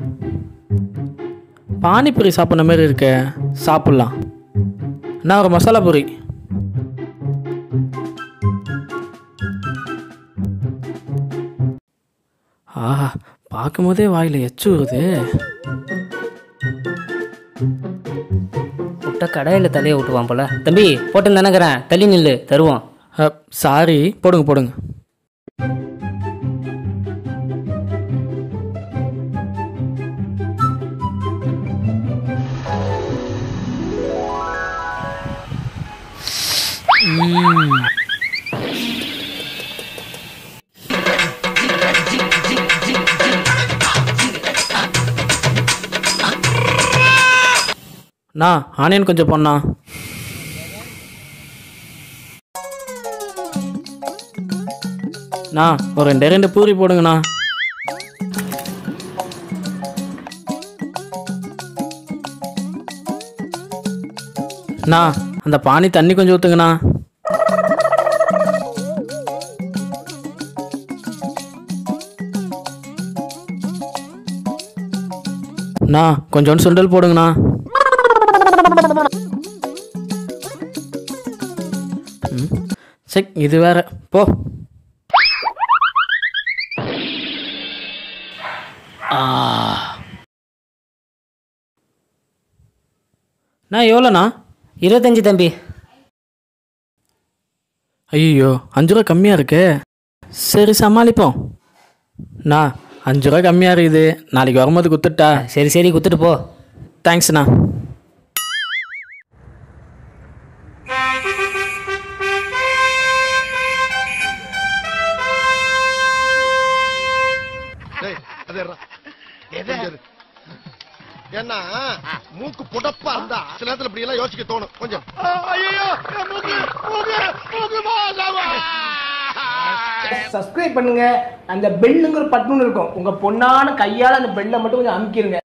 பானிபூரி சாப்பிட்ற மாதிரி இருக்கே சாப்பிட்லாம் நான் ஒரு மசாலா பூரி ஆஹா பார்க்கும்போதே வாயில் எச்சு வருது விட்டா கடையில் தலையை விட்டுவான் போல தம்பி போட்டு நினைக்கிறேன் தள்ளி நில்லு தருவோம் சாரி போடுங்க போடுங்க ம். அண்ணா ஆனியன் கொஞ்சம் பொண்ணா அண்ணா ஒரு ரெண்டே ரெண்டு பூரி போடுங்கண்ணா அண்ணா அந்த பானி தண்ணி கொஞ்சம் ஊற்றுங்கண்ணா அண்ணா கொஞ்சோண்டு சுண்டல் போடுங்கண்ணா ம், சரி இது வேற போ ஆ அண்ணா எவ்வளோண்ணா இருபத்தஞ்சி தம்பி ஐயோ அஞ்சு ரூபா கம்மியாக இருக்கே சரி சமாளிப்போம் அண்ணா அஞ்சு ரூபா கம்மியாக இருக்குது நாளைக்கு வரும்போது குத்துட்டா சரி சரி குத்துட்டு போ தேங்க்ஸ்ண்ணா டேய், அது எடுறா. கொஞ்சம் இரு. ஏன்னா மூக்கு புடப்பா இருந்தா சில நேரத்துல இப்படி எல்லாம் யோசிக்க தோணும் கொஞ்சம் ஐயோ மூக்கு மூக்கு மூக்கு மோசமா சப்ஸ்கிரைப் பண்ணுங்க அந்த பெல்லுங்கிற பட்டுன்னு இருக்கும் உங்க பொண்ணான கையால அந்த பெல்லை மட்டும் கொஞ்சம் அமுக்கிருங்க